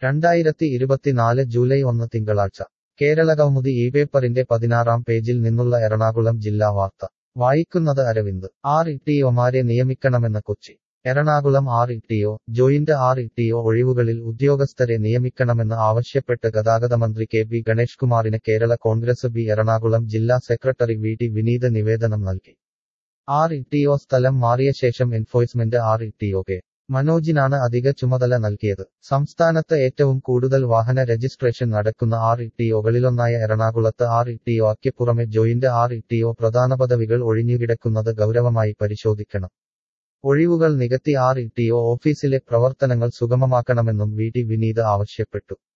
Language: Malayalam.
രണ്ടായിരത്തി ഇരുപത്തിനാല് ജൂലൈ ഒന്ന് തിങ്കളാഴ്ച കേരളകൗമുദി ഈ പേപ്പറിന്റെ പതിനാറാം പേജിൽ നിന്നുള്ള എറണാകുളം ജില്ലാ വാർത്ത വായിക്കുന്നത് അരവിന്ദ് ആർ ഇട്ടിഒമാരെ നിയമിക്കണമെന്ന Kochi Ernakulam R T O joint R T O ഒഴിവുകളിൽ ഉദ്യോഗസ്ഥരെ നിയമിക്കണമെന്ന് ആവശ്യപ്പെട്ട് ഗതാഗതമന്ത്രി കെ ബി ഗണേഷ് കുമാറിന് കേരള കോൺഗ്രസ് ബി എറണാകുളം ജില്ലാ സെക്രട്ടറി വി ടി വിനീത് നിവേദനം നൽകി ആർ ഇട്ടിഒ സ്ഥലം മാറിയ ശേഷം എൻഫോഴ്സ്മെന്റ് ആർ ഇട്ടിഒ കെ മനോജിനാണ് അധിക ചുമതല നൽകിയത് സംസ്ഥാനത്ത് ഏറ്റവും കൂടുതൽ വാഹന രജിസ്ട്രേഷൻ നടക്കുന്ന ആർ ഇട്ടിഒകളിലൊന്നായ എറണാകുളത്ത് ആർ ഇട്ടിഒ അക്ക് പുറമെ ജോയിന്റ് ആർ ഇട്ടിഒ പ്രധാന പദവികൾ ഒഴിഞ്ഞുകിടക്കുന്നത് ഗൗരവമായി പരിശോധിക്കണം ഒഴിവുകൾ നികത്തി ആർ ഇട്ടിഒ ഓഫീസിലെ പ്രവർത്തനങ്ങൾ സുഗമമാക്കണമെന്നും വി ടി വിനീത് ആവശ്യപ്പെട്ടു